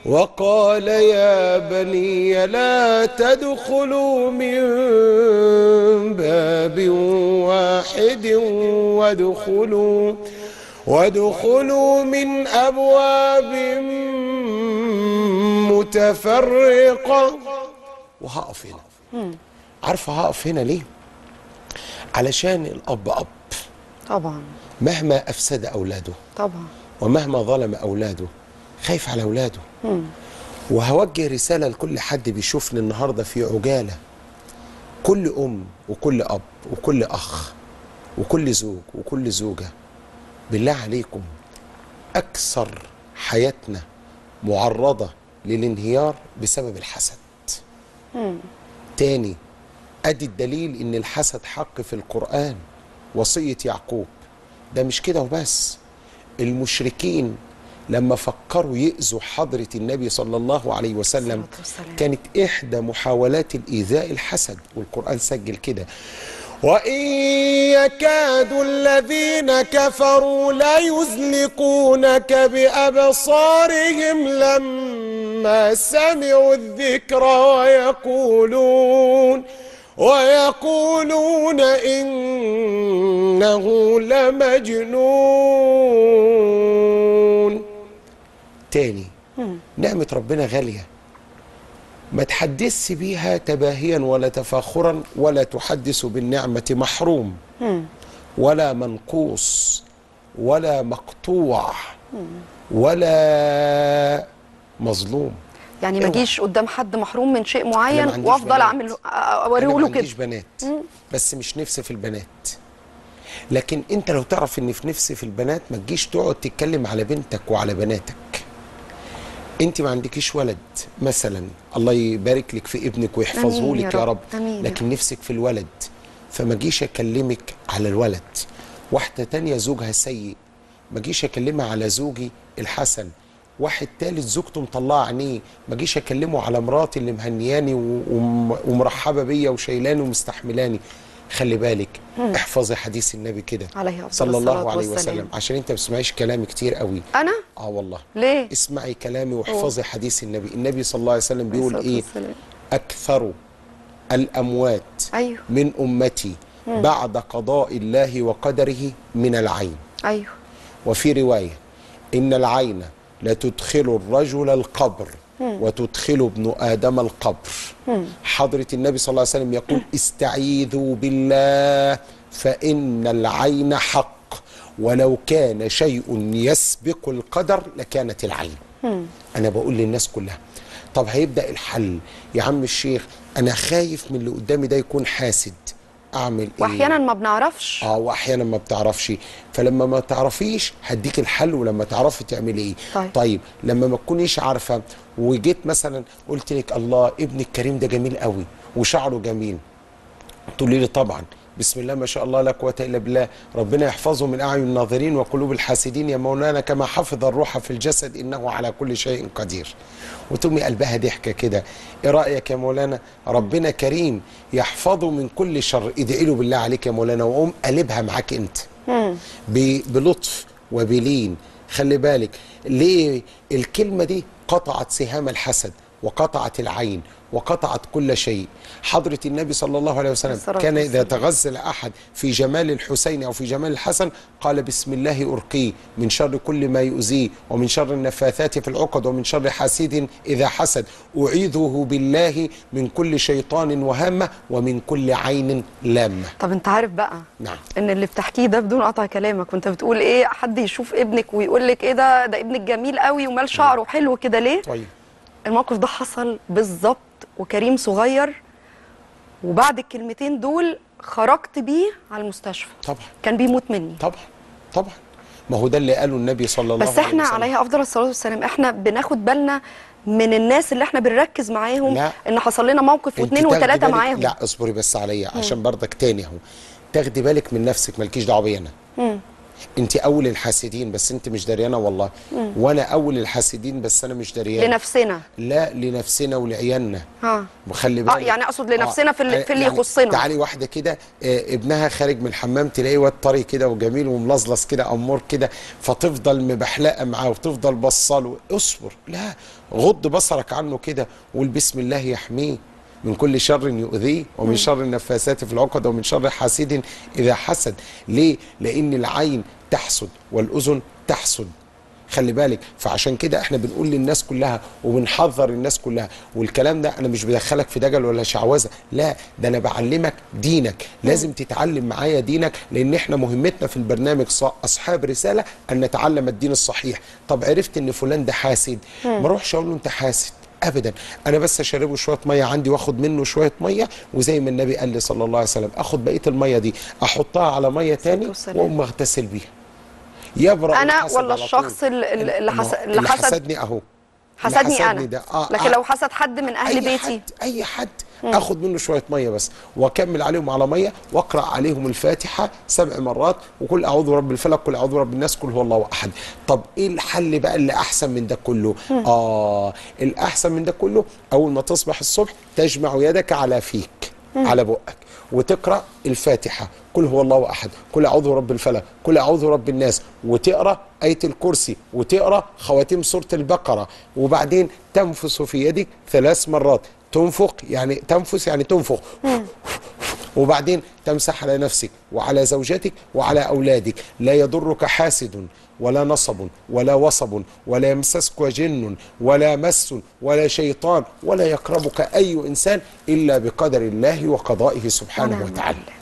وقال يا بني لا تدخلوا من باب واحد وادخلوا وادخلوا من أبواب متفرقة وهقف هنا عارفة هقف هنا ليه؟ علشان الأب أب طبعا مهما أفسد أولاده طبعا ومهما ظلم أولاده خايف على أولاده وهوجه رسالة لكل حد بيشوفني النهاردة في عجالة كل أم وكل أب وكل أخ وكل زوج وكل زوجة بالله عليكم أكثر حياتنا معرضة للانهيار بسبب الحسد تاني أدي الدليل إن الحسد حق في القرآن وصية يعقوب ده مش كده وبس المشركين لما فكروا يأذوا حضرة النبي صلى الله عليه وسلم الصلاة والسلام. كانت إحدى محاولات الإيذاء الحسد والقرآن سجل كده وإن يكاد الذين كفروا ليزلقونك بأبصارهم لما سمعوا الذكر ويقولون ويقولون إنه لمجنون تاني نعمة ربنا غالية ما تحدثش بيها تباهيا ولا تفاخرا ولا تحدث بالنعمة محروم ولا منقوص ولا مقطوع ولا مظلوم يعني ما اوعى. اجيش قدام حد محروم من شيء أنا معين ما عنديش وافضل بنات. اعمل أنا اوريه ما له عنديش كده بنات بس مش نفسي في البنات لكن انت لو تعرف ان في نفسي في البنات ما تجيش تقعد تتكلم على بنتك وعلى بناتك انت ما عندكيش ولد مثلا الله يبارك لك في ابنك ويحفظه آمين يا لك يا رب. رب آمين يا لكن نفسك في الولد فما جيش اكلمك على الولد واحده تانية زوجها سيء ما جيش اكلمها على زوجي الحسن واحد تالت زوجته مطلعه عينيه ما جيش اكلمه على مراتي اللي مهنياني و- وم- ومرحبه بيا وشايلاني ومستحملاني خلي بالك احفظي حديث النبي كده عليه أفضل صلى الله الصلاة عليه والسلام. وسلم عشان انت ما بتسمعيش كلامي كتير قوي انا اه والله ليه اسمعي كلامي واحفظي حديث النبي النبي صلى الله عليه وسلم بيقول الصلاة ايه والسلام. اكثر الاموات ايوه من امتي بعد قضاء الله وقدره من العين ايوه وفي روايه ان العين لتدخل الرجل القبر وتدخل ابن ادم القبر حضره النبي صلى الله عليه وسلم يقول استعيذوا بالله فان العين حق ولو كان شيء يسبق القدر لكانت العين انا بقول للناس كلها طب هيبدا الحل يا عم الشيخ انا خايف من اللي قدامي ده يكون حاسد اعمل ايه واحيانا ما بنعرفش اه واحيانا ما بتعرفش فلما ما تعرفيش هديك الحل ولما تعرفي تعملي ايه طيب. طيب لما ما تكونيش عارفه وجيت مثلا قلت لك الله ابن الكريم ده جميل قوي وشعره جميل تقولي لي طبعا بسم الله ما شاء الله لا قوه الا بالله ربنا يحفظه من اعين الناظرين وقلوب الحاسدين يا مولانا كما حفظ الروح في الجسد انه على كل شيء قدير وتقومي قلبها ضحكه كده ايه رايك يا مولانا ربنا كريم يحفظه من كل شر ادعي له بالله عليك يا مولانا وقوم قلبها معاك انت ب- بلطف وبلين خلي بالك ليه الكلمه دي قطعت سهام الحسد وقطعت العين وقطعت كل شيء حضرة النبي صلى الله عليه وسلم الصلاة كان إذا والسلام. تغزل أحد في جمال الحسين أو في جمال الحسن قال بسم الله أرقيه من شر كل ما يؤذيه ومن شر النفاثات في العقد ومن شر حاسد إذا حسد أعيذه بالله من كل شيطان وهامة ومن كل عين لامة طب انت عارف بقى نعم ان اللي بتحكيه ده بدون قطع كلامك وانت بتقول ايه حد يشوف ابنك ويقول لك ايه ده ده ابنك جميل قوي ومال شعره حلو كده ليه طيب الموقف ده حصل بالظبط وكريم صغير وبعد الكلمتين دول خرجت بيه على المستشفى طبعا كان بيموت مني طبعا طبعا ما هو ده اللي قاله النبي صلى الله بس عليه احنا وسلم عليها افضل الصلاه والسلام احنا بناخد بالنا من الناس اللي احنا بنركز معاهم لا. ان حصل لنا موقف انت واثنين تاخدي وثلاثه بالك- معاهم لا اصبري بس عليا عشان برضك تاني اهو تاخدي بالك من نفسك مالكيش دعوه بيا انا انت اول الحاسدين بس انت مش دريانه والله وانا اول الحاسدين بس انا مش دريانه لنفسنا لا لنفسنا ولعيالنا ها وخلي اه بالك يعني اقصد لنفسنا في اللي, في اللي يعني يخصنا تعالي واحده كده آه، ابنها خارج من الحمام تلاقيه واد طري كده وجميل وملظلظ كده امور كده فتفضل مبحلقه معاه وتفضل بصاله اصبر لا غض بصرك عنه كده وقول بسم الله يحميه من كل شر يؤذيه ومن شر النفاثات في العقد ومن شر حاسد اذا حسد ليه لان العين تحسد والاذن تحسد خلي بالك فعشان كده احنا بنقول للناس كلها وبنحذر الناس كلها والكلام ده انا مش بدخلك في دجل ولا شعوذه لا ده انا بعلمك دينك لازم تتعلم معايا دينك لان احنا مهمتنا في البرنامج ص- اصحاب رساله ان نتعلم الدين الصحيح طب عرفت ان فلان ده حاسد ما اروحش اقول له انت حاسد ابدا انا بس اشربه شويه ميه عندي واخد منه شويه ميه وزي ما النبي قال لي صلى الله عليه وسلم اخد بقيه الميه دي احطها على ميه تاني والسلام. واقوم اغتسل بيها يبرأ انا الحسد ولا على الشخص طول. اللي, اللي, ما هو حس... اللي اللي حسد حسدني اهو اللي حسدني حسدني انا ده آه لكن آه لو حسد حد من اهل اي بيتي حد اي حد اخد منه شويه ميه بس واكمل عليهم على ميه واقرا عليهم الفاتحه سبع مرات وكل اعوذ برب الفلق كل اعوذ برب الناس كل هو الله احد طب ايه الحل بقى اللي احسن من ده كله اه الاحسن من ده كله اول ما تصبح الصبح تجمع يدك على فيك على بقك وتقرا الفاتحه كل هو الله احد كل اعوذ برب الفلق كل اعوذ برب الناس وتقرا ايه الكرسي وتقرا خواتيم سوره البقره وبعدين تنفس في يدك ثلاث مرات تنفق يعني تنفس يعني تنفخ وبعدين تمسح على نفسك وعلى زوجتك وعلى اولادك لا يضرك حاسد ولا نصب ولا وصب ولا يمسسك جن ولا مس ولا شيطان ولا يقربك اي انسان الا بقدر الله وقضائه سبحانه ونعم وتعالى بالله.